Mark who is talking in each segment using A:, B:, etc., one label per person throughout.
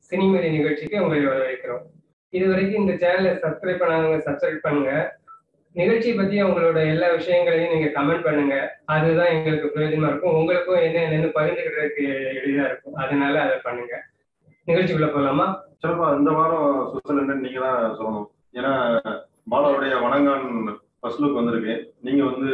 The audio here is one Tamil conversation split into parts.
A: சினிமதி நிகழ்ச்சிக்கு உங்களை வரவேற்கிறோம் இது வரைக்கும் இந்த சேனலை சப்ஸ்கிரைப் பண்ணாதவங்க சப்ஸ்கிரைப் பண்ணுங்க நிகழ்ச்சி பத்தி உங்களோட எல்லா விஷயங்களையும் நீங்க கமெண்ட் பண்ணுங்க அதுதான் எங்களுக்கு பிரயோஜனமா இருக்கும் உங்களுக்கும் என்ன என்னன்னு பகிர்ந்துக்கிறதுக்கு எளிதா இருக்கும் அதனால அதை பண்ணுங்க நிகழ்ச்சிக்குள்ள போலாமா
B: சிறப்பா இந்த வாரம் ஸ்பெஷல் என்னன்னு நீங்க தான் சொல்லணும் ஏன்னா பாலாவுடைய வணங்கான் ஃபர்ஸ்ட் லுக் வந்திருக்கு நீங்க வந்து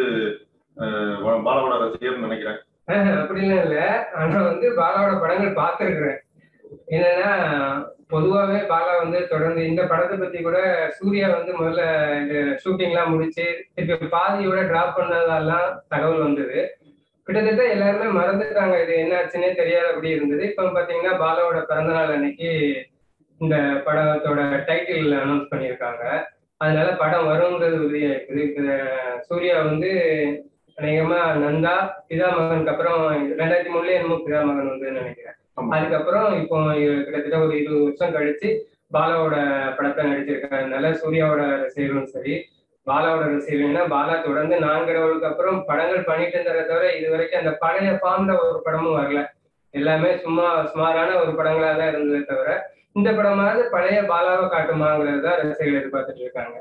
B: அஹ், வ- பாலாவோட ரசிகர்னு நினைக்கிறேன்
A: ஆஹ், அப்படிலாம் இல்ல ஆனா வந்து பாலாவோட படங்கள் பார்த்திருக்கிறேன் என்னன்னா பொதுவாவே பாலா வந்து தொடர்ந்து இந்த படத்தை பத்தி கூட சூர்யா வந்து முதல்ல இந்த ஷூட்டிங்லாம் முடிச்சு திருப்பி பாதியோட டிராப் பண்ணதெல்லாம் தகவல் வந்தது கிட்டத்தட்ட எல்லாருமே மறந்துட்டாங்க இது என்ன ஆச்சுன்னே தெரியாதபடி இருந்தது இப்போ பாத்தீங்கன்னா பாலாவோட பிறந்தநாள் அன்னைக்கு இந்த படத்தோட டைட்டில் அனௌன்ஸ் பண்ணியிருக்காங்க அதனால படம் வருங்கிறது உறுதியாயிருக்குது இது சூர்யா வந்து அநேகமா நந்தா பிதாமகனுக்கு அப்புறம் ரெண்டாயிரத்தி மூணுல என்னமோ பிதாமகன் வந்து நினைக்கிறேன்
B: ஆமா.
A: அதுக்கப்புறம் இப்போ கிட்டத்தட்ட ஒரு இருபது வருஷம் கழிச்சு பாலாவோட படத்தை நடிச்சிருக்கிறதுனால சூர்யாவோட ரசிகர்களும் சரி பாலாவோட ரசிகர்கள்னா பாலா தொடர்ந்து நான்கிறவர்களுக்கு அப்புறம் படங்கள் பண்ணிட்டு இருந்ததை தவிர இது வரைக்கும் அந்த பழைய ஃபார்ம்ல ஒரு படமும் வரல எல்லாமே சும்மா சுமாரான ஒரு படங்களா தான் இருந்ததே தவிர இந்த படமாவது பழைய பாலாவை காட்டுமாங்கிறது தான் ரசிகர்கள் எதிர்பார்த்துட்டு இருக்காங்க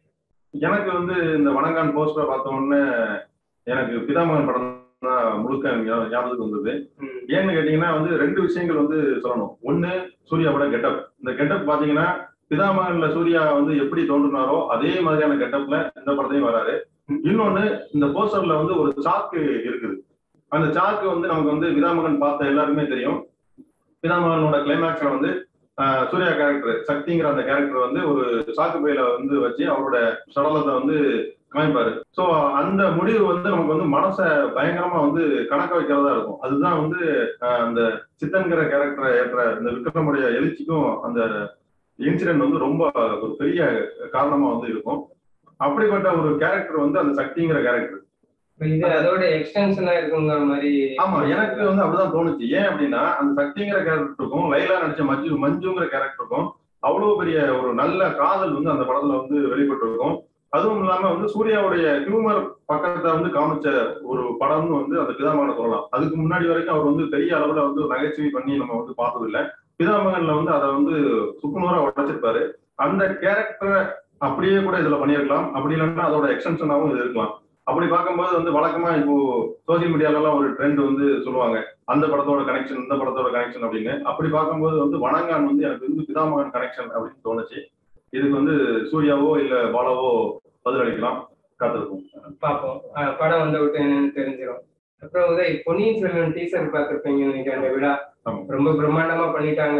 B: எனக்கு வந்து இந்த வணங்கான் போஸ்டரை பார்த்த உடனே எனக்கு பிதாமகன் படம் தான் முழுக்க ஞா- ஞாபகத்துக்கு வந்தது
A: ம்.
B: ஏன்னு கேட்டீங்கன்னா வந்து ரெண்டு விஷயங்கள் வந்து சொல்லணும் ஒண்ணு சூர்யாவோட கெட்டப் இந்த கெட்டப் பாத்தீங்கன்னா பிதாமகன்ல சூர்யா வந்து எப்படி தோன்றினாரோ அதே மாதிரியான கெட்டப்ல இந்த படத்தையும் வராரு இன்னொன்னு இந்த போஸ்டர்ல வந்து ஒரு சாக்கு இருக்குது அந்த சாக்கு வந்து நமக்கு வந்து பிதாமகன் பார்த்த எல்லாருக்குமே தெரியும் பிதாமகனோட கிளைமேக்ஸ்ல வந்து ஆஹ், சூர்யா கேரக்டர் சக்திங்கிற அந்த கேரக்டர் வந்து ஒரு சாக்கு பையில வந்து வச்சு அவரோட சடலத்தை வந்து காமிப்பாரு சோ அந்த முடிவு வந்து நமக்கு வந்து மனசை பயங்கரமா வந்து கணக்க வைக்கிறதா இருக்கும் அதுதான் வந்து ஆஹ், அந்த சித்தன்கிற கேரக்டரை ஏற்ற இந்த விக்ரமுடைய எழுச்சிக்கும் அந்த இன்சிடென்ட் வந்து ரொம்ப ஒரு பெரிய காரணமா வந்து இருக்கும் அப்படிப்பட்ட ஒரு கேரக்டர் வந்து அந்த சக்திங்கிற கேரக்டர்
A: இப்ப இது அதோட எக்ஸ்டென்ஷனா இருக்குங்கிற மாதிரி
B: ஆமா எனக்கு வந்து அப்படிதான் தோணுச்சு ஏன் அப்படின்னா அந்த சக்திங்கிற கேரக்டருக்கும் லைலா நடிச்ச மஞ்சு மஞ்சுங்கிற கேரக்டருக்கும் அவ்வளவு பெரிய ஒரு நல்ல காதல் வந்து அந்த படத்துல வந்து வெளிப்பட்டு இருக்கும் அதுவும் இல்லாம வந்து சூர்யாவுடைய ஹியூமர் பக்கத்தை வந்து காமிச்ச ஒரு படம்னு வந்து அந்த பிதாமகனை சொல்லலாம் அதுக்கு முன்னாடி வரைக்கும் அவர் வந்து பெரிய அளவுல வந்து நகைச்சுவை பண்ணி நம்ம வந்து பார்த்தது இல்ல பிதாமகன்ல வந்து அதை வந்து சுக்குநூறா உடைச்சிருப்பாரு அந்த கேரக்டரை அப்படியே கூட இதுல பண்ணியிருக்கலாம் அப்படி இல்லைன்னா அதோட எக்ஸ்டென்ஷனாவும் இது இருக்கலாம் அப்படி பார்க்கும்போது வந்து வழக்கமா இப்போ சோசியல் மீடியாலலாம் ஒரு ட்ரெண்ட் வந்து சொல்லுவாங்க அந்த படத்தோட கனெக்ஷன் இந்த படத்தோட கனெக்ஷன் அப்படின்னு அப்படி பார்க்கும்போது வந்து வணங்கான் வந்து எனக்கு வந்து பிதாமகன் கனெக்ஷன் அப்படின்னு தோணுச்சு இதுக்கு வந்து சூர்யாவோ இல்ல பாலாவோ பதிலளிக்கலாம் காத்திருக்கும்
A: பார்ப்போம் அஹ் படம் வந்த விட்டு என்னன்னு தெரிஞ்சிடும் அப்புறம் உதய் பொன்னியின் செல்வன் டீசர் பார்த்துருப்பீங்க இன்னைக்கு அந்த விழா
B: ஆமா.
A: ரொம்ப பிரம்மாண்டமா பண்ணிட்டாங்க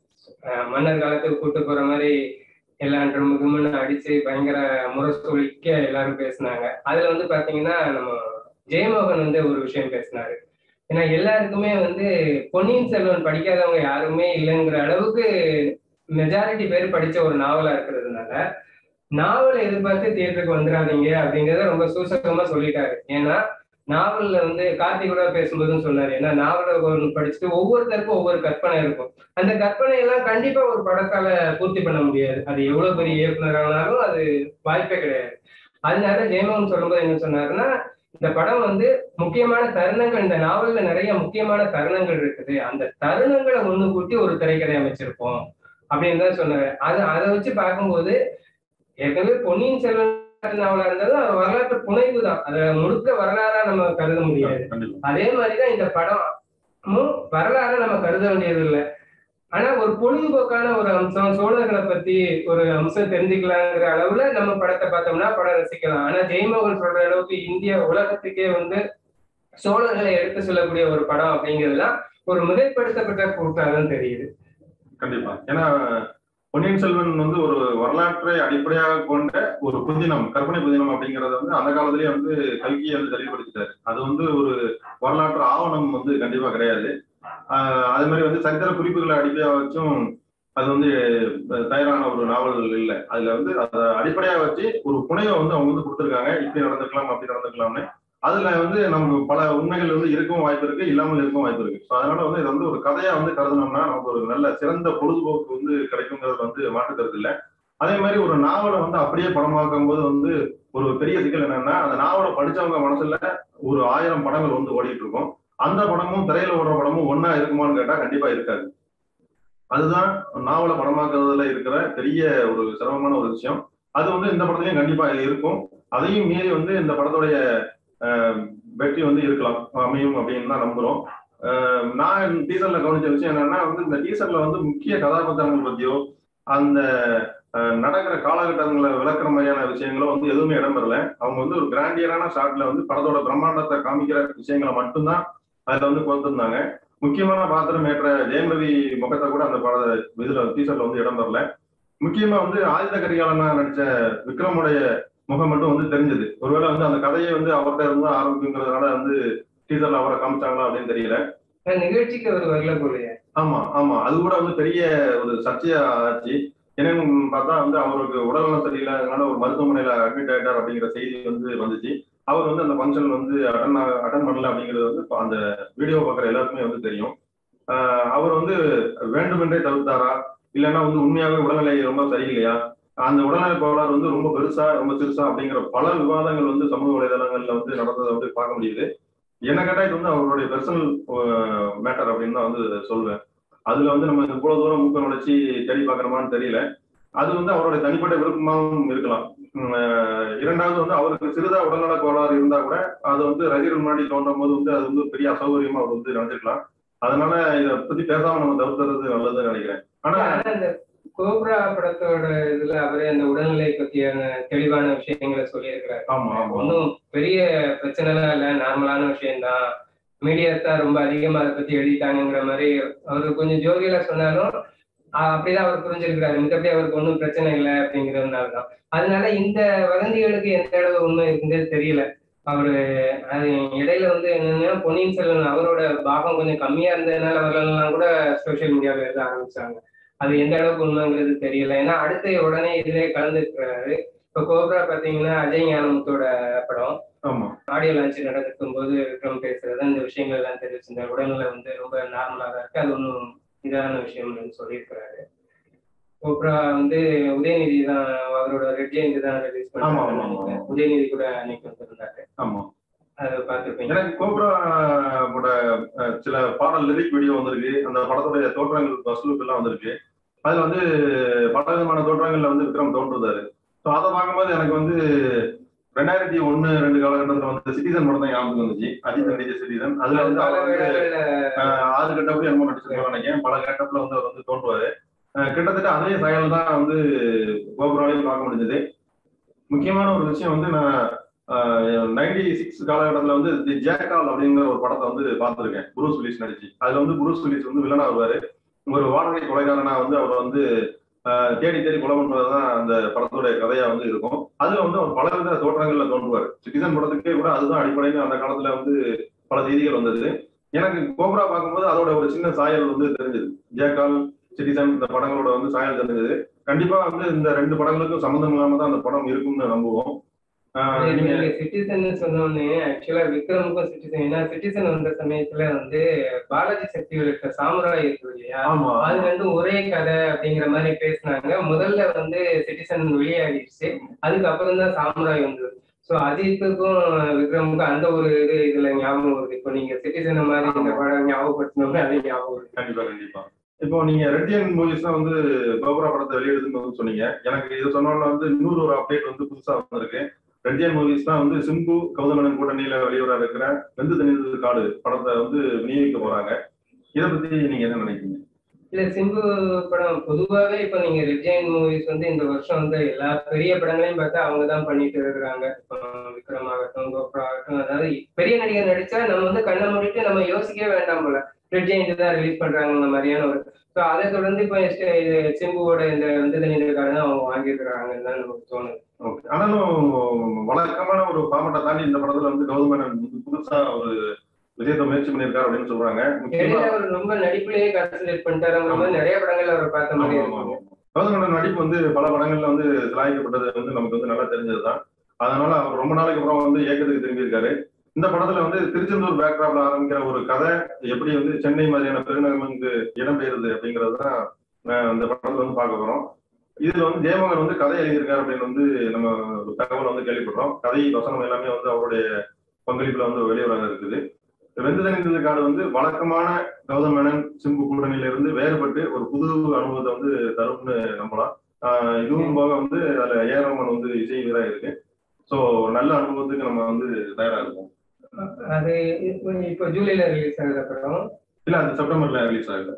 A: அஹ் மன்னர் காலத்துக்கு கூட்டு போற மாதிரி எல்லாம் ட்ரம் கும்முன்னு அடிச்சு பயங்கர முரசொலிக்க எல்லாரும் பேசினாங்க அதுல வந்து பாத்தீங்கன்னா நம்ம ஜெயமோகன் வந்து ஒரு விஷயம் பேசினாரு ஏன்னா எல்லாருக்குமே வந்து பொன்னியின் செல்வன் படிக்காதவங்க யாருமே இல்லைங்கிற அளவுக்கு மெஜாரிட்டி பேர் படிச்ச ஒரு நாவலா இருக்கிறதுனால நாவலை எதிர்பார்த்து தியேட்டருக்கு வந்துடாதீங்க அப்படிங்கறத ரொம்ப சூசகமா சொல்லிட்டாரு ஏன்னா நாவல்ல வந்து கார்த்திக் கூட பேசும்போதும் சொன்னாரு ஏன்னா நாவலை ஒன்று படிச்சுட்டு ஒவ்வொருத்தருக்கும் ஒவ்வொரு கற்பனை இருக்கும் அந்த கற்பனை எல்லாம் கண்டிப்பா ஒரு படத்தால பூர்த்தி பண்ண முடியாது அது எவ்வளவு பெரிய இயக்குனரானாலும் அது வாய்ப்பே கிடையாது அதனால ஜெயமோகன் சொல்லும்போது என்ன சொன்னாருன்னா இந்த படம் வந்து முக்கியமான தருணங்கள் இந்த நாவல்ல நிறைய முக்கியமான தருணங்கள் இருக்குது அந்த தருணங்களை ஒண்ணு கூட்டி ஒரு திரைக்கதை அமைச்சிருப்போம் அப்படின்னு தான் சொன்னாரு அது அதை வச்சு பார்க்கும்போது ஏற்கனவே பொன்னியின் செல்வன் நாவலா இருந்தாலும் அது வரலாற்று புனைவு தான் அதை முழுக்க வரலாறா நம்ம கருத முடியாது
B: கண்டிப்பா
A: அதே மாதிரிதான் இந்த படமும் வரலாறு நம்ம கருத வேண்டியது இல்லை ஆனா ஒரு பொழுதுபோக்கான ஒரு அம்சம் சோழர்களை பத்தி ஒரு அம்சம் தெரிஞ்சுக்கலாங்கிற அளவுல நம்ம படத்தை பார்த்தோம்னா படம் ரசிக்கலாம் ஆனா ஜெயமோகன் சொல்ற அளவுக்கு இந்திய உலகத்துக்கே வந்து சோழர்களை எடுத்து சொல்லக்கூடிய ஒரு படம் அப்படிங்கிறதுலாம் ஒரு மிகைப்படுத்தப்பட்ட கூட்டாதான் தெரியுது
B: கண்டிப்பா ஏன்னா பொன்னியின் செல்வன் வந்து ஒரு வரலாற்றை அடிப்படையாக கொண்ட ஒரு புதினம் கற்பனை புதினம் அப்படிங்கறத வந்து அந்த காலத்திலேயே வந்து கல்கியை வந்து தெளிவுபடுத்திட்டாரு அது வந்து ஒரு வரலாற்று ஆவணம் வந்து கண்டிப்பா கிடையாது ஆஹ் அதே மாதிரி வந்து சரித்திர குறிப்புகளை அடிப்படையாக வச்சும் அது வந்து அஹ், தயாரான ஒரு நாவல் இல்லை அதுல வந்து அதை அடிப்படையாக வச்சு ஒரு புனைவை வந்து அவங்க வந்து கொடுத்துருக்காங்க இப்படி நடந்துக்கலாம் அப்படி நடந்துக்கலாம்னு அதுல வந்து நமக்கு பல உண்மைகள் வந்து இருக்கவும் வாய்ப்பு இருக்கு இல்லாமல் இருக்கவும் வாய்ப்பு இருக்கு ஸோ அதனால வந்து இதை வந்து ஒரு கதையா வந்து கருதுனோம்னா நமக்கு ஒரு நல்ல சிறந்த பொழுதுபோக்கு வந்து கிடைக்குங்கிறது வந்து மாற்று கருத்து இல்லை அதே மாதிரி ஒரு நாவலை வந்து அப்படியே படமாக்கும் போது வந்து ஒரு பெரிய சிக்கல் என்னன்னா அந்த நாவலை படிச்சவங்க மனசுல ஒரு ஆயிரம் படங்கள் வந்து ஓடிட்டு இருக்கும் அந்த படமும் திரையில ஓடுற படமும் ஒண்ணா இருக்குமான்னு கேட்டா கண்டிப்பா இருக்காது அதுதான் நாவலை படமாக்குறதுல இருக்கிற பெரிய ஒரு சிரமமான ஒரு விஷயம் அது வந்து இந்த படத்துலயும் கண்டிப்பா இருக்கும் அதையும் மீறி வந்து இந்த படத்துடைய ஆஹ், வெற்றி வந்து இருக்கலாம் அமையும் அப்படின்னு தான் நம்புறோம் ஆஹ், நான் டீசர்ல கவனிச்ச விஷயம் என்னன்னா வந்து இந்த டீசர்ல வந்து முக்கிய கதாபாத்திரங்கள் பத்தியோ அந்த ஆஹ், நடக்கிற காலகட்டங்களை விளக்குற மாதிரியான விஷயங்களோ வந்து எதுவுமே இடம்பெறல அவங்க வந்து ஒரு கிராண்டியரான ஷாட்ல வந்து படத்தோட பிரம்மாண்டத்தை காமிக்கிற விஷயங்களை மட்டும்தான் அதுல வந்து கொடுத்திருந்தாங்க முக்கியமான பாத்திரம் ஏற்ற ஜெயம் ரவி முகத்தை கூட அந்த பட இதுல டீசர்ல வந்து இடம்பெறல முக்கியமா வந்து ஆயுத கரிகாலனா நடிச்ச விக்ரமுடைய முகம் மட்டும் வந்து தெரிஞ்சது ஒருவேளை வந்து அந்த கதையை வந்து அவர்கிட்ட இருந்து ஆரம்பிக்குங்கிறதுனால வந்து டீசர்ல அவரை காமிச்சாங்களா அப்படின்னு தெரியல
A: ஆனா நிகழ்ச்சிக்கு அவர் வரல போலயே
B: ஆமா ஆமா அது கூட வந்து பெரிய ஒரு சர்ச்சையா ஆச்சு என்னன்னு பார்த்தா வந்து அவருக்கு உடல்நலம் சரியில்லாதனால ஒரு மருத்துவமனையில அட்மிட் ஆயிட்டார் அப்படிங்கிற செய்தி வந்து வந்துச்சு அவர் வந்து அந்த ஃபங்க்ஷன் வந்து அட்டன் அட்டன் பண்ணல அப்படிங்கிறது வந்து இப்ப அந்த வீடியோ பார்க்குற எல்லாருக்குமே வந்து தெரியும் ஆஹ் அவர் வந்து வேண்டுமென்றே தவிர்த்தாரா இல்லைன்னா வந்து உண்மையாவே உடல்நிலை ரொம்ப சரியில்லையா அந்த உடல்நலை கோளாறு வந்து ரொம்ப பெருசா ரொம்ப சிறுசா அப்படிங்கிற பல விவாதங்கள் வந்து சமூக வலைதளங்கள்ல வந்து நடந்ததை வந்து பார்க்க முடியுது என்ன கேட்டா இது வந்து அவருடைய பர்சனல் மேட்டர் அப்படின்னு தான் வந்து சொல்லுவேன் அதுல வந்து நம்ம இவ்வளவு தூரம் மூக்க நுழைச்சி தேடி பார்க்கணுமான்னு தெரியல அது வந்து அவருடைய தனிப்பட்ட விருப்பமாகவும் இருக்கலாம் உம் அஹ் இரண்டாவது வந்து அவருக்கு சிறிதா உடல்நல கோளாறு இருந்தா கூட அது வந்து ரசிகர்கள் முன்னாடி தோன்றும் போது வந்து அது வந்து ஒரு பெரிய அசௌகரியமா அவர் வந்து நடந்துக்கலாம் அதனால இதை பத்தி பேசாம நம்ம தவிர்த்துறது நல்லதுன்னு நினைக்கிறேன் ஆனா
A: ஆனா அந்த கோப்ரா படத்தோட இதுல அவரே அந்த உடல்நிலை பத்தியான தெளிவான விஷயங்களை சொல்லியிருக்கிறாரு
B: ஆமா ஆமா
A: ஒன்றும் பெரிய பிரச்சனைலாம் இல்லை நார்மலான விஷயம்தான் மீடியாஸ் தான் ரொம்ப அதிகமா அதை பத்தி எழுதிட்டாங்கிற மாதிரி அவர் கொஞ்சம் ஜோதியில சொன்னாலும் ஆஹ் அப்படிதான் அவர் புரிஞ்சிருக்கிறாரு மித்தபடி அவருக்கு ஒன்றும் பிரச்சனை இல்லை அப்படிங்கிறதுனால தான் அதனால இந்த வதந்திகளுக்கு எந்த அளவு உண்மை இருக்குங்கிறது தெரியல அவரு அது இடையில வந்து என்னன்னா பொன்னியின் செல்வன் அவரோட பாகம் கொஞ்சம் கம்மியா இருந்ததுனால அவர்கள்லாம் கூட சோஷியல் மீடியாவில் எழுத ஆரம்பிச்சாங்க அது எந்த அளவுக்கு உண்மைங்கிறது தெரியல ஏன்னா அடுத்து உடனே இதுலயே கலந்துருக்கிறாரு இப்ப கோப்ரா பாத்தீங்கன்னா அஜய் ஞானமுத்தோட படம்
B: ஆமா
A: ஆடியோ லான்ச் நடக்கும் போது விக்ரம் பேசுறது அந்த விஷயங்கள் எல்லாம் தெரிவிச்சிருந்தார் உடல்நிலை வந்து ரொம்ப நார்மலா தான் இருக்கு அது ஒன்றும் இதான விஷயம் சொல்லியிருக்கிறாரு கோப்ரா வந்து உதயநிதி தான் அவரோட ரெட் ஜெயந்தி தான் ரிலீஸ்
B: ஆமா,
A: பண்ணாங்க
B: ஆமா, ஆமா.
A: நினைக்கிறேன். உதயநிதி கூட அன்னைக்கு வந்திருந்தாரு
B: ஆமா
A: அதை பார்த்துருப்பீங்க
B: எனக்கு கோப்ராவோட அஹ், சில பாடல் லிரிக் வீடியோ வந்திருக்கு அந்த படத்துடைய தோற்றங்கள் வசூலுக்கு எல்லாம் வந்திருக்கு அதுல வந்து பல விதமான தோற்றங்கள்ல வந்து விக்ரம் தோன்றுதாரு ஸோ அதை பார்க்கும்போது எனக்கு வந்து ரெண்டாயிரத்தி ஒண்ணு ரெண்டு காலகட்டத்தில் வந்து சிட்டிசன் படம் தான் ஞாபகம் வந்துச்சு அஜித் நடிச்ச சிட்டிசன் அதுல வந்து
A: பல
B: அவர் வந்து
A: வேளைகள்ல
B: ஆஹ் ஆறு கட்டப்படி என்னமோ நடிச்சிருக்கோம் நினைக்கிறேன் பல கட்டப்ல வந்து அவர் வந்து தோன்றுவாரு ஆஹ் கிட்டத்தட்ட அதே செயல் தான் வந்து கோபுராலையும் பார்க்க முடிஞ்சது முக்கியமான ஒரு விஷயம் வந்து நான் நைன்டி சிக்ஸ் காலகட்டத்தில் வந்து தி ஜேக்கால் அப்படிங்கிற ஒரு படத்தை வந்து பார்த்துருக்கேன் புரூஸ் வில்லிஸ் நடிச்சு அதுல வந்து புரூஸ் வில்லிஸ் வந்து வில்லனா வருவாரு ஒரு வாடகை கொலைகாரனா வந்து அவர் வந்து ஆஹ் தேடி தேடி கொலை பண்றதுதான் அந்த படத்தோட கதையா வந்து இருக்கும் அதுல வந்து அவர் பலவித தோற்றங்கள்ல தோன்றுவார் சிட்டிசன் படத்துக்கே கூட அதுதான் அடிப்படையில் அந்த காலத்துல வந்து பல செய்திகள் வந்தது எனக்கு கோப்ரா பார்க்கும்போது அதோட ஒரு சின்ன சாயல் வந்து தெரிஞ்சது ஜேகால் சிட்டிசன் இந்த படங்களோட வந்து சாயல் தெரிஞ்சது கண்டிப்பா வந்து இந்த ரெண்டு படங்களுக்கும் சம்மந்தம் இல்லாம தான் அந்த படம் இருக்கும்னு நம்புவோம் ஆஹ் நீங்க
A: நீங்க சிட்டிசன் சொன்னோடனே ஆக்சுவலா விக்ரமுக்கும் சிட்டிசன் ஏன்னா சிட்டிசன் வந்த சமயத்துல வந்து பாலாஜி சக்திகள் இருக்க சாமுராய் இருக்கு இல்லையா
B: ஆமா
A: அது வந்து ஒரே கதை அப்படிங்கிற மாதிரி பேசினாங்க முதல்ல வந்து சிட்டிசன் வெளியாகிடுச்சு அதுக்கப்புறம் தான் சாமுராய் வந்தது ஸோ அஜித்துக்கும் விக்ரமுக்கும் அந்த ஒரு இது இதுல ஞாபகம் வருது இப்போ நீங்க சிட்டிசன் மாதிரி இந்த படம் ஞாபகப்படுத்தணும்னு அது ஞாபகம் வருது
B: கண்டிப்பா கண்டிப்பா இப்போ நீங்க ரெட்டியன் மூவிஸ் தான் வந்து கோபுரா படத்தை வெளியிடுதுன்னு வந்து சொன்னீங்க எனக்கு இது சொன்னோம்னா வந்து இன்னொரு ஒரு அப்டேட் வந்து புதுசா வந்திருக்கு ரெட்டியன் மூவிஸ் தான் வந்து சிம்பு கௌதமனன் கூட்டணியில வெளிவர இருக்கிற வெந்து தனிந்தது காடு படத்தை வந்து விநியோகிக்க போறாங்க இதை பத்தி நீங்க என்ன நினைக்கிறீங்க
A: இல்ல சிம்பு படம் பொதுவாகவே இப்போ நீங்க ரிஜைன் மூவிஸ் வந்து இந்த வருஷம் வந்து எல்லா பெரிய படங்களையும் பார்த்தா அவங்க தான் பண்ணிட்டு இருக்கிறாங்க இப்போ விக்ரம் ஆகட்டும் கோப்ரா ஆகட்டும் அதாவது பெரிய நடிகர் நடிச்சா நம்ம வந்து கண்ணை மூடிட்டு நம்ம யோசிக்கவே வேண்டாம் போல ரிஜைன் தான் ரிலீஸ் பண்றாங்க அந்த மாதிரியான ஒரு ஸோ அதை தொடர்ந்து இப்போ எஸ்ட- இது சிம்புவோட இந்த வந்து தனிக்காக தான் அவங்க வாங்கியிருக்கிறாங்கன்னு தான் நமக்கு தோணுது
B: ஓகே ஆனாலும் வழக்கமான ஒரு ஃபார்மட்டை தாண்டி இந்த படத்துல வந்து கௌதமனன் வந்து புதுசா ஒரு விஷயத்தை முயற்சி பண்ணியிருக்காரு அப்படின்னு சொல்றாங்க முக்கியமா
A: இடையில அவர் ரொம்ப நடிப்புலயே கான்சன்ட்ரேட் பண்ணிட்டாருங்கிற மாதிரி நிறைய படங்கள்ல அவர் பார்த்த மாதிரி
B: ஆமா, ஆமா,
A: இருக்கு
B: ஆமா. கௌதமனன் நடிப்பு வந்து பல படங்கள்ல வந்து சிலாய்க்கப்பட்டது வந்து நமக்கு வந்து நல்லா தெரிஞ்சதுதான் அதனால அவர் ரொம்ப நாளைக்கு அப்புறம் வந்து இயக்கத்துக்கு திரும்பியிருக்காரு இந்த படத்துல வந்து திருச்செந்தூர் பேக்ராப்ல ஆரம்பிக்கிற ஒரு கதை எப்படி வந்து சென்னை மாதிரியான பெருநகரங்களுக்கு இடம்பெயருது அப்படிங்கிறது தான் இந்த படத்துல வந்து பார்க்க போறோம் இதுல வந்து ஜெயமோகன் வந்து கதை எழுதியிருக்காரு அப்படின்னு வந்து நம்ம ஒரு தகவல் வந்து கேள்விப்படுறோம் கதை வசனம் எல்லாமே வந்து அவருடைய பங்களிப்புல வந்து வெளிவராக இருக்குது வெந்து தணிந்தது காடு வந்து வழக்கமான கௌதம் மேனன் சிம்பு கூட்டணியில இருந்து வேறுபட்டு ஒரு புது அனுபவத்தை வந்து தரும்னு நம்பலாம் ஆஹ் இதுவும் போக வந்து அதுல ஏரமன் வந்து இசை வீரா இருக்கு ஸோ நல்ல அனுபவத்துக்கு நம்ம வந்து தயாரா இருக்கோம்
A: அது இப்போ இப்போ ஜூலைல ரிலீஸ் ஆகுற படம்
B: இல்ல அது செப்டம்பர்ல ரிலீஸ் ஆகுது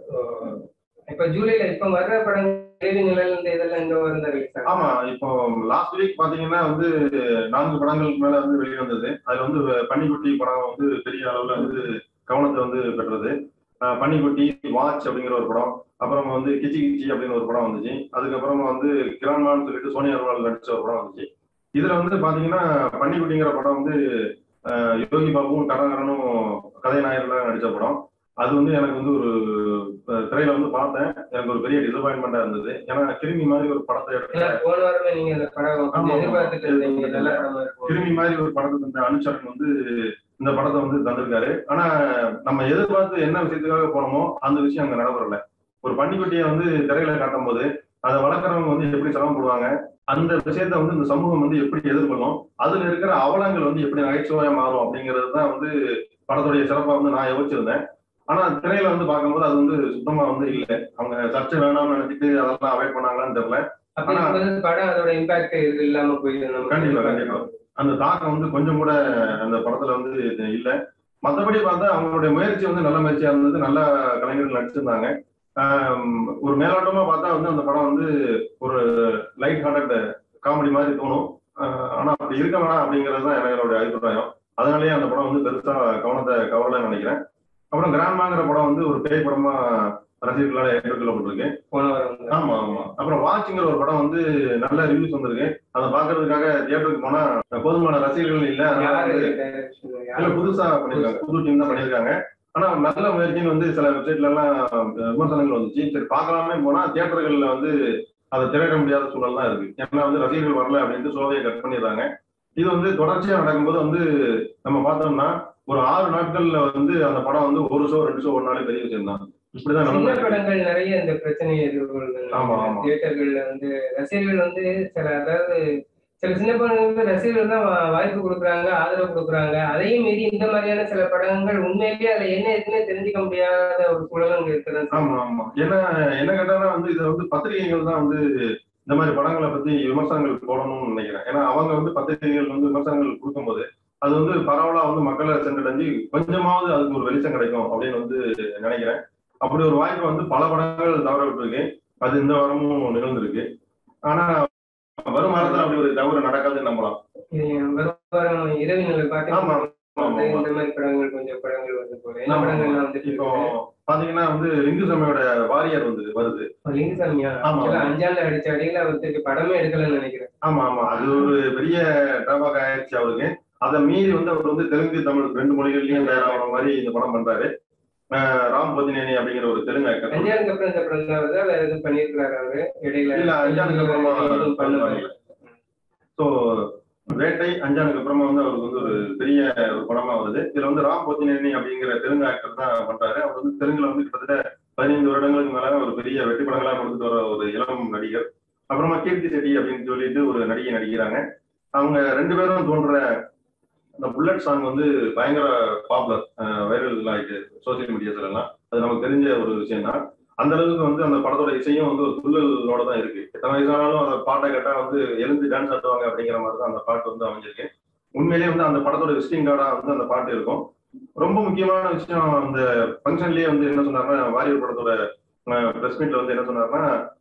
A: இப்ப ஜூலைல இப்ப வர்ற படம் தேவி நிழல் இந்த இதெல்லாம் இந்த வாரம் தான் ரிலீஸ் ஆகும்
B: ஆமா இப்போ லாஸ்ட் வீக் பாத்தீங்கன்னா வந்து நான்கு படங்களுக்கு மேல வந்து வெளியே வந்தது அதுல வந்து பன்னிக்குட்டி படம் வந்து பெரிய அளவுல வந்து கவனத்தை வந்து பெற்றது ஆஹ் பன்னிக்குட்டி வாட்ச் அப்படிங்கிற ஒரு படம் அப்புறம் வந்து கிச்சி கிச்சி அப்படின்னு ஒரு படம் வந்துச்சு அதுக்கப்புறமா வந்து கிரான்மான்னு சொல்லிட்டு சோனியா அகர்வால் நடிச்ச ஒரு படம் வந்துச்சு இதுல வந்து பாத்தீங்கன்னா பன்னிக்குட்டிங்கிற படம் வந்து ஆஹ் யோகி பாபுவும் கதாகரனும் கதைநாயகர்களாக நடிச்ச படம் அது வந்து எனக்கு வந்து ஒரு அஹ், திரையில வந்து பார்த்தேன் எனக்கு ஒரு பெரிய டிசப்பாயின்மெண்டா இருந்தது ஏன்னா கிருமி மாதிரி ஒரு படத்தை எடுத்து
A: ஏன்னா போன வாரமே நீங்க அந்த படம்
B: ஆமா,
A: கொஞ்சம்
B: ஆமா.
A: எதிர்பார்த்துட்டு இருந்தீங்க நல்ல படமா இருக்கும்
B: கிருமி மாதிரி ஒரு படத்தை தந்த அனுச்சரன் வந்து இந்த படத்தை வந்து தந்திருக்காரு ஆனா நம்ம எதிர்பார்த்து என்ன விஷயத்துக்காக போனோமோ அந்த விஷயம் அங்க நடைபெறல ஒரு பன்னிக்குட்டியை வந்து திரையில காட்டும் போது அதை வளர்க்குறவங்க வந்து எப்படி சிரமப்படுவாங்க அந்த விஷயத்த வந்து இந்த சமூகம் வந்து எப்படி எதிர்கொள்ளும் அதுல இருக்கிற அவலங்கள் வந்து எப்படி நகைச்சுவையா மாறும் அப்படிங்கிறது தான் வந்து படத்துடைய சிறப்பா வந்து நான் யோசிச்சிருந்தேன் ஆனா திரையில வந்து பார்க்கும்போது அது வந்து சுத்தமா வந்து இல்லை அவங்க சர்ச்சை வேணாம்னு நினைச்சிட்டு அதெல்லாம் அவாய்ட் பண்ணாங்களான்னு தெரியல
A: அப்படி இருக்கும்போது படம் அதோட இம்பாக்ட் இல்லாம போயிடும் நமக்கு.
B: கண்டிப்பா, கண்டிப்பா. அந்த தாக்கம் வந்து கொஞ்சம் கூட அந்த படத்துல வந்து இல்ல மத்தபடி பார்த்தா அவங்களுடைய முயற்சி வந்து நல்ல முயற்சியா இருந்தது நல்ல கலைஞர்கள் நடிச்சிருந்தாங்க ஆம், ஒரு மேலோட்டமா பார்த்தா வந்து அந்த படம் வந்து ஒரு லைட் ஹார்ட்டட் காமெடி மாதிரி தோணும் ஆஹ் ஆனா அப்படி இருக்க வேணாம் அப்படிங்கிறது தான் என்னோட அபிப்பிராயம் அதனாலேயே அந்த படம் வந்து பெருசா கவனத்தை கவரலன்னு நினைக்கிறேன் அப்புறம் கிராண்ட்மாங்கிற படம் வந்து ஒரு பேய் படமா ரசிகர்களால் ஏற்றுக்கொள்ளப்பட்டிருக்கு
A: போன வாரம் வந்து.
B: ஆமா ஆமா அப்புறம் வாட்ச்ங்கிற ஒரு படம் வந்து நல்ல ரிவ்யூஸ் வந்திருக்கு அதை பாக்குறதுக்காக தியேட்டருக்கு போனா போதுமான ரசிகர்கள் இல்ல அதனால
A: யாரு
B: வந்து-
A: direction?
B: இல்ல
A: யாரு?
B: புதுசா பண்ணிருக்காங்க புது டீம் தான் பண்ணிருக்காங்க ஆனா நல்ல முயற்சின்னு வந்து சில வெப்சைட்ல எல்லாம் விமர்சனங்கள் வந்துச்சு சரி பார்க்கலாமே போனா தியேட்டர்கள்ல வந்து அதை திரையிட முடியாத சூழல் தான் இருக்கு ஏன்னா வந்து ரசிகர்கள் வரல அப்படின்ட்டு ஷோவையை கட் பண்ணிடுறாங்க இது வந்து தொடர்ச்சியா நடக்கும்போது வந்து நம்ம பார்த்தோம்னா ஒரு ஆறு நாட்கள்ல வந்து அந்த படம் வந்து ஒரு ஷோ ரெண்டு ஷோ ஒரு நாளே பெரிய விஷயம் தான் இப்படிதான்
A: சின்ன
B: நடந்தது
A: படங்கள் நிறைய இந்த பிரச்சனையை எதிர்கொள்ளுது
B: ஆமா, ஆமா.
A: தியேட்டர்கள்ல வந்து ரசிகர்கள் வந்து சில அதாவது சில சின்ன படங்களுக்கு ரசிகர்கள் தான் வா- வாய்ப்பு கொடுக்குறாங்க ஆதரவு கொடுக்குறாங்க அதையும் மீறி இந்த மாதிரியான சில படங்கள் உண்மையிலேயே அதுல என்ன இருக்குன்னு தெரிஞ்சுக்க முடியாத ஒரு சூழல் அங்க இருக்குதான்
B: ஆமா ஆமா ஏன்னா என்ன கேட்டானா வந்து இதை வந்து பத்திரிகைகள் தான் வந்து இந்த மாதிரி படங்களை பத்தி விமர்சனங்கள் போடணும்னு நினைக்கிறேன் ஏன்னா அவங்க வந்து பத்திரிகைகள் வந்து விமர்சனங்கள் கொடுக்கும்போது அது வந்து பரவலா வந்து மக்களை சென்றடைஞ்சு கொஞ்சமாவது அதுக்கு ஒரு வெளிச்சம் கிடைக்கும் அப்படின்னு வந்து நினைக்கிறேன் அப்படி ஒரு வாய்ப்பு வந்து பல படங்கள் தவற விட்டுருக்கு அது இந்த வாரமும் நிகழ்ந்திருக்கு ஆனா வரும் வாரத்துல அப்படி ஒரு தவறு நடக்காதுன்னு நம்பலாம்
A: இது வரும் வாரம் இரவினர்கள்
B: ஆமா
A: பார்த்தீங்கன்னா
B: ஆமா,
A: வந்து
B: ஆமா.
A: இந்த மாதிரி படங்கள் கொஞ்சம் படங்கள் வந்து போறேன் என்ன
B: ஆமா,
A: படங்கள்லாம் வந்துட்டு
B: இப்போ
A: இருக்கு?
B: பாத்தீங்கன்னா வந்து லிங்கு சமையோட வாரியர் வந்து வருது
A: லிங்குசாமியா
B: ஆமா,
A: ஆக்சுவலா
B: ஆமா.
A: அஞ்சாண்டு அடிச்ச அடியில அவருக்கு படமே எடுக்கலன்னு நினைக்கிறேன்
B: ஆமா ஆமா அது ஒரு பெரிய டிராபாக் ஆயிடுச்சு அவருக்கு அதை மீறி வந்து அவர் வந்து தெலுங்கு தமிழ் ரெண்டு மொழிகள்லயும் தயாராகிற மாதிரி இந்த படம் பண்றாரு ஆஹ் ராம் போதினேனி அப்படிங்கிற ஒரு தெலுங்கு ஆக்டர்
A: அஞ்சானுக்கு அப்புறம் இந்த படம் தான் வருதா வேற எதுவும் பண்ணிருக்கிறாரு அவரு இடையில
B: இல்ல, அஞ்சானுக்கு அப்புறமா
A: எதுவும் பண்ணல
B: ஸோ வேட்டை அஞ்சானுக்கு அப்புறமா வந்து அவருக்கு வந்து ஒரு பெரிய ஒரு படமா வருது இதுல வந்து ராம் போதினேனி அப்படிங்கிற தெலுங்கு ஆக்டர் தான் பண்றாரு அவர் வந்து தெலுங்குல வந்து கிட்டத்தட்ட பதினைந்து வருடங்களுக்கு மேல ஒரு பெரிய வெற்றி படங்களா கொடுத்துட்டு வர ஒரு இளம் நடிகர் அப்புறமா கீர்த்தி செட்டி அப்படின்னு சொல்லிட்டு ஒரு நடிகை நடிக்கிறாங்க அவங்க ரெண்டு பேரும் தோன்ற அந்த புல்லட் சாங் வந்து பயங்கர பாப்புலர் வைரல் ஆயிட்டு சோசியல் மீடியாஸ்ல எல்லாம் அது நமக்கு தெரிஞ்ச ஒரு விஷயம் தான் அந்த அளவுக்கு வந்து அந்த படத்தோட இசையும் வந்து ஒரு துள்ளலோட தான் இருக்கு எத்தனை வயசானாலும் அந்த பாட்டை கேட்டா வந்து எழுந்து டான்ஸ் ஆடுவாங்க அப்படிங்கிற மாதிரி தான் அந்த பாட்டு வந்து அமைஞ்சிருக்கு உண்மையிலேயே வந்து அந்த படத்தோட விசிட்டிங் கார்டா வந்து அந்த பாட்டு இருக்கும் ரொம்ப முக்கியமான விஷயம் அந்த ஃபங்க்ஷன்லயே வந்து என்ன சொன்னாருன்னா வாரியர் படத்தோட பிரஸ் மீட்ல வந்து என்ன சொன்னாருன்னா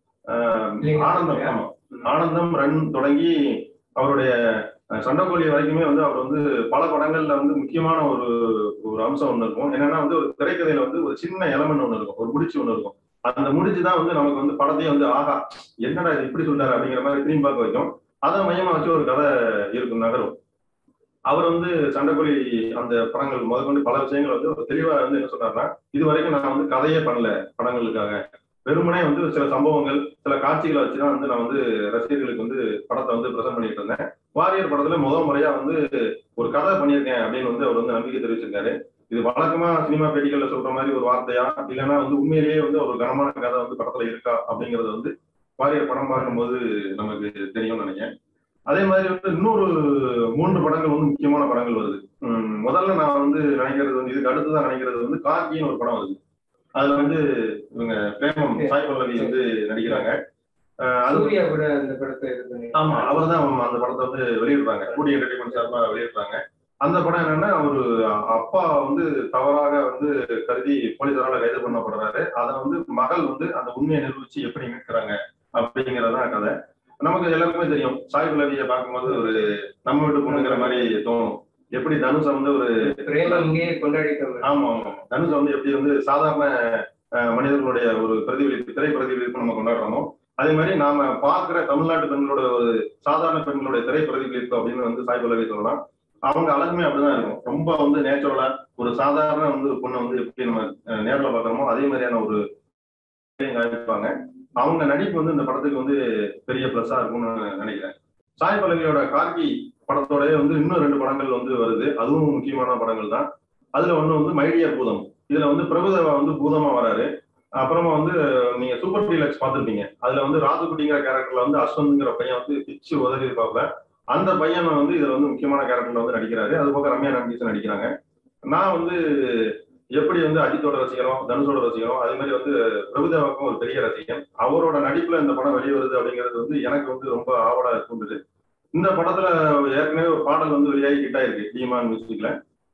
B: ஆஹ், ஆனந்தம் ஆமா ஆனந்தம் ரன் தொடங்கி அவருடைய அஹ், சண்டைக்கோழி வரைக்குமே வந்து அவர் வந்து பல படங்கள்ல வந்து முக்கியமான ஒரு ஒரு அம்சம் ஒண்ணு இருக்கும் என்னன்னா வந்து ஒரு திரைக்கதையில வந்து ஒரு சின்ன எலமெண்ட் ஒண்ணு இருக்கும் ஒரு முடிச்சு ஒண்ணு இருக்கும் அந்த முடிச்சு தான் வந்து நமக்கு வந்து படத்தையே வந்து ஆகா என்னடா இது இப்படி சொல்றாரு அப்படிங்கிற மாதிரி திரும்பி பார்க்க வைக்கும் அதை மையமா வச்சு ஒரு கதை இருக்கும் நகரும் அவர் வந்து சண்டைக்கோழி அந்த படங்கள் முதற்கொண்டு பல விஷயங்கள் வந்து ஒரு தெளிவா வந்து என்ன சொல்றாருன்னா இது வரைக்கும் நான் வந்து கதையே பண்ணல படங்களுக்காக வெறுமனே வந்து சில சம்பவங்கள் சில காட்சிகளை வச்சுதான் வந்து நான் வந்து ரசிகர்களுக்கு வந்து படத்தை வந்து பிரசன்ட் பண்ணிட்டு இருந்தேன் வாரியர் படத்துல முதல் முறையா வந்து ஒரு கதை பண்ணியிருக்கேன் அப்படின்னு வந்து அவர் வந்து நம்பிக்கை தெரிவிச்சிருக்காரு இது வழக்கமா சினிமா பேட்டிகள்ல சொல்ற மாதிரி ஒரு வார்த்தையா இல்லைன்னா வந்து உண்மையிலேயே வந்து ஒரு கனமான கதை வந்து படத்துல இருக்கா அப்படிங்கறது வந்து வாரியர் படம் பார்க்கும்போது நமக்கு தெரியும்னு நினைக்கிறேன் அதே மாதிரி வந்து இன்னொரு மூன்று படங்கள் வந்து முக்கியமான படங்கள் வருது உம் முதல்ல நான் வந்து நினைக்கிறது வந்து இதுக்கு அடுத்துதான் நினைக்கிறது வந்து கார்கின்னு ஒரு படம் வருது அதுல வந்து இவங்க பிரேமம் சாய் பல்லவி வந்து நடிக்கிறாங்க அஹ் அது
A: சூர்யா கூட அந்த படத்தை இது பண்ணி
B: ஆமா அவர் தான் அந்த படத்தை வந்து வெளியிடுறாங்க கூடி என்டர்டைன்மெண்ட் சார்பா வெளியிடுறாங்க அந்த படம் என்னன்னா ஒரு அப்பா வந்து தவறாக வந்து கருதி போலீசாரால கைது பண்ணப்படுறாரு அதை வந்து மகள் வந்து அந்த உண்மையை நிரூபிச்சு எப்படி மீட்கிறாங்க அப்படிங்கறதான் கதை நமக்கு எல்லாருக்குமே தெரியும் சாய் பல்லவியை பார்க்கும்போது ஒரு நம்ம வீட்டு பொண்ணுங்கிற மாதிரி தோணும் எப்படி தனுஷை வந்து ஒரு
A: பிரேமம் இங்கேயே கொண்டாடிட்டோம்
B: ஆமா ஆமா தனுஷை வந்து எப்படி வந்து சாதாரண அஹ், மனிதர்களுடைய ஒரு பிரதிபலிப்பு திரை பிரதிபலிப்பு நம்ம கொண்டாடுறோமோ அதே மாதிரி நாம பார்க்கிற தமிழ்நாட்டு பெண்களோட ஒரு சாதாரண பெண்களுடைய திரை பிரதிபலிப்பு அப்படின்னு வந்து சாய் பல்லவி சொல்லலாம் அவங்க அழகுமே அப்படிதான் இருக்கும் ரொம்ப வந்து நேச்சுரலா ஒரு சாதாரண வந்து ஒரு பொண்ணை வந்து எப்படி நம்ம அஹ், நேர்ல பாக்குறோமோ அதே மாதிரியான ஒரு காமிப்பாங்க அவங்க நடிப்பு வந்து இந்த படத்துக்கு வந்து பெரிய பிளஸ்ஸா இருக்கும்னு நினைக்கிறேன் சாய் பல்லவியோட கார்கி படத்தோடய வந்து இன்னும் ரெண்டு படங்கள் வந்து வருது அதுவும் முக்கியமான படங்கள் தான் அதுல ஒண்ணு வந்து மைடியர் பூதம் இதுல வந்து பிரபுதேவா வந்து பூதமா வராரு அப்புறமா வந்து நீங்க சூப்பர் டீலக்ஸ் பார்த்திருப்பீங்க அதுல வந்து ராஜுகுட்டிங்கிற கேரக்டர்ல வந்து அஸ்வந்த்ங்கிற பையன் வந்து பிச்சு உதவி இருப்பாப்ல அந்த பையன் வந்து இதுல வந்து முக்கியமான கேரக்டர்ல வந்து நடிக்கிறாரு அது போக ரம்யா நம்பீசன் நடிக்கிறாங்க நான் வந்து எப்படி வந்து அஜித்தோட ரசிகரும் தனுஷோட ரசிகரும் அதே மாதிரி வந்து பிரபுதேவாவுக்கும் ஒரு பெரிய ரசிகன் அவரோட நடிப்புல இந்த படம் வெளியே வருது அப்படிங்கிறது வந்து எனக்கு வந்து ரொம்ப ஆவலா தூண்டுது இந்த படத்துல ஏற்கனவே ஒரு பாடல் வந்து வெளியாகி ஹிட் ஆயிருக்கு டிமான் மியூசிக்ல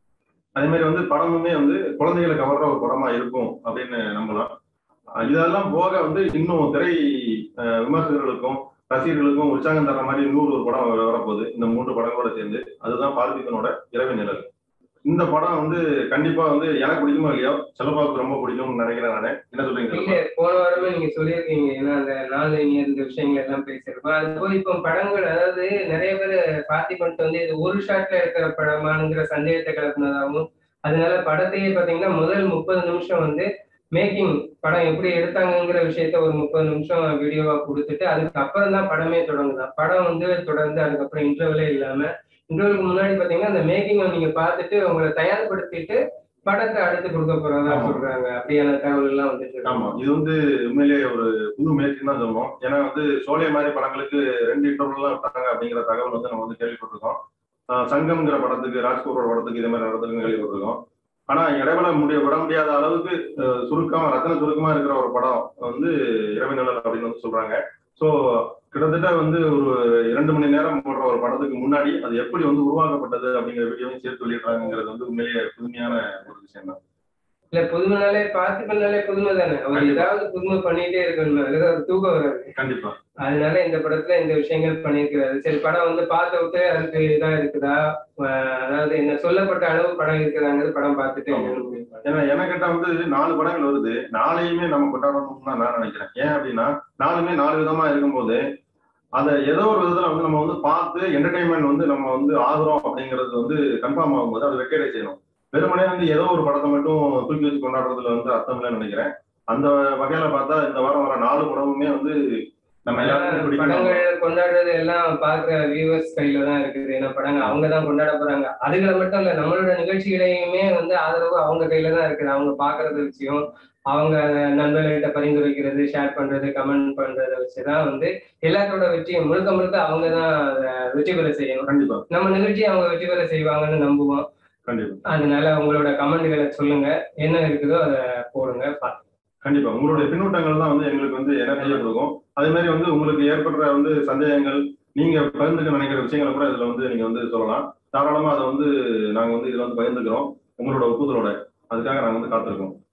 B: அதே மாதிரி வந்து படமுமே வந்து குழந்தைகளை கவர்ற ஒரு படமா இருக்கும் அப்படின்னு நம்பலாம் அஹ் இதெல்லாம் போக வந்து இன்னும் திரை அஹ், விமர்சகர்களுக்கும் ரசிகர்களுக்கும் உற்சாகம் தர மாதிரி இன்னொரு ஒரு படம் வர- வரப்போகுது இந்த மூன்று படங்களோட சேர்ந்து அதுதான் பார்த்திபனோட இரவு நிழல் இந்த படம் வந்து கண்டிப்பா வந்து எனக்கு பிடிக்குமோ இல்லையோ செல்லப்பாவுக்கு ரொம்ப பிடிக்கும்னு நினைக்கிறேன் நானு என்ன சொல்றீங்க
A: இல்ல
B: செல்லப்பா?
A: போன வாரமே நீங்க சொல்லியிருக்கீங்க ஏன்னா அந்த நான்லைனியர் இந்த விஷயங்கள் எல்லாம் பேசியிருக்கோம் அது போய் இப்போ படங்கள் அதாவது நிறைய பேர் பார்த்திபன்ட்டு வந்து இது ஒரு ஷாட்ல இருக்கிற படமானுங்கிற சந்தேகத்தை கிளப்பினதாகவும் அதனால படத்தையே பாத்தீங்கன்னா முதல் முப்பது நிமிஷம் வந்து மேக்கிங் படம் எப்படி எடுத்தாங்கங்கிற விஷயத்த ஒரு முப்பது நிமிஷம் வீடியோவா கொடுத்துட்டு அதுக்கு அப்புறம் தான் படமே தொடங்குதான் படம் வந்து தொடர்ந்து அதுக்கப்புறம் இன்டர்வலே இல்லாம இன்டர்வலுக்கு முன்னாடி பாத்தீங்கன்னா அந்த மேக்கிங்கை நீங்க பார்த்துட்டு உங்களை தயார்படுத்திட்டு படத்தை அடுத்து கொடுக்க போறதா
B: ஆமா.
A: சொல்றாங்க அப்படியான தகவல் எல்லாம் வந்துட்டு இருக்கு.
B: ஆமா இது வந்து உண்மையிலேயே ஒரு புது முயற்சின்னு தான் சொல்லணும் ஏன்னா வந்து சோலை மாதிரி படங்களுக்கு ரெண்டு இன்டர்வல்லாம் விட்டாங்க அப்படிங்கிற தகவல் வந்து நம்ம வந்து கேள்விப்பட்டிருக்கோம் ஆஹ் சங்கம்ங்கிற படத்துக்கு ராஜ்கோரோட படத்துக்கு இதே மாதிரி நடந்திருக்கு கேள்விப்பட்டிருக்கோம் ஆனா இடைவெள முடிய விட முடியாத அளவுக்கு அஹ், சுருக்கமா ரத்தன சுருக்கமா இருக்கிற ஒரு படம் வந்து இரவு நிழல் அப்படின்னு வந்து சொல்றாங்க ஸோ கிட்டத்தட்ட வந்து ஒரு இரண்டு மணி நேரம் போடுற ஒரு படத்துக்கு முன்னாடி அது எப்படி வந்து உருவாக்கப்பட்டது அப்படிங்கிற வீடியோவையும் சேர்த்து வெளியிடுறாங்கிறது வந்து உண்மையிலேயே புதுமையான ஒரு விஷயம் தான்
A: இல்ல புதுமைனாலே பார்த்திபன்னாலே புதுமை தானே அவர்
B: கண்டிப்பா.
A: ஏதாவது புதுமை பண்ணிட்டே இருக்கணும் அதுக்கு ஒரு தூக்கம் வராது
B: கண்டிப்பா
A: அதனால இந்த படத்துல இந்த விஷயங்கள் பண்ணியிருக்கிறாரு சரி படம் வந்து பார்த்து விட்டு அதுக்கு இதா இருக்குதா அஹ் அதாவது என்ன சொல்லப்பட்ட அளவு படம் இருக்குதாங்கிறது படம் பார்த்துட்டு
B: ஆமா.
A: என்னன்னு முடிவு பண்ணலாம்.
B: ஏன்னா எனக்கிட்ட வந்து நாலு படங்கள் வருது நாளையுமே நம்ம கொண்டாடணும்னு தான் நான் நினைக்கிறேன் ஏன் அப்படின்னா நாலுமே நாலு விதமா இருக்கும்போது அதை ஏதோ ஒரு விதத்துல வந்து நம்ம வந்து பார்த்து என்டர்டைன்மெண்ட் வந்து நம்ம வந்து ஆகுறோம் அப்படிங்கிறது வந்து கன்ஃபார்ம் ஆகும்போது அது வெக்கேடை செய்யணும் வெறுமனே வந்து ஏதோ ஒரு படத்தை மட்டும் தூக்கி வச்சு கொண்டாடுறதுல வந்து அர்த்தம் இல்லைன்னு நினைக்கிறேன் அந்த வகையில பார்த்தா இந்த வாரம் வர நாலு படமுமே வந்து நம்ம எல்லாருக்கும் பிடிக்கும்
A: படங்கள் கொண்டாடுறது எல்லாம் பாக்குற வியூவர்ஸ் கையில தான் இருக்குது ஏன்னா படங்கள் அவங்க தான் கொண்டாட போறாங்க அதுகளை மட்டும் இல்ல நம்மளோட நிகழ்ச்சிகளையுமே வந்து ஆதரவு அவங்க கையில தான் இருக்குது அவங்க பாக்குறது விஷயம் அவங்க நண்பர்கள்ட்ட பரிந்துரைக்கிறது ஷேர் பண்றது கமெண்ட் பண்றதை வச்சுதான் வந்து எல்லாத்தோட வெற்றியும் முழுக்க முழுக்க அவங்க தான் அதை வெற்றி பெற செய்யணும்
B: கண்டிப்பா
A: நம்ம நிகழ்ச்சி அவங்க வெற்றி பெற செய்வாங்கன்னு நம்புவோம்
B: கண்டிப்பா
A: அதனால உங்களோட கமெண்ட்களை சொல்லுங்க என்ன இருக்குதோ அதை போடுங்க பார்த்து
B: கண்டிப்பா உங்களுடைய பின்னூட்டங்கள் தான் வந்து எங்களுக்கு வந்து எனர்ஜியை கொடுக்கும் அதே மாதிரி வந்து உங்களுக்கு ஏற்படுற வந்து சந்தேகங்கள் நீங்க பகிர்ந்துக்க நினைக்கிற விஷயங்களை கூட இதுல வந்து நீங்க வந்து சொல்லலாம் தாராளமா அதை வந்து நாங்க வந்து இதுல வந்து பகிர்ந்துக்கிறோம் உங்களோட ஒப்புதலோட அதுக்காக நாங்க வந்து காத்திருக்கோம்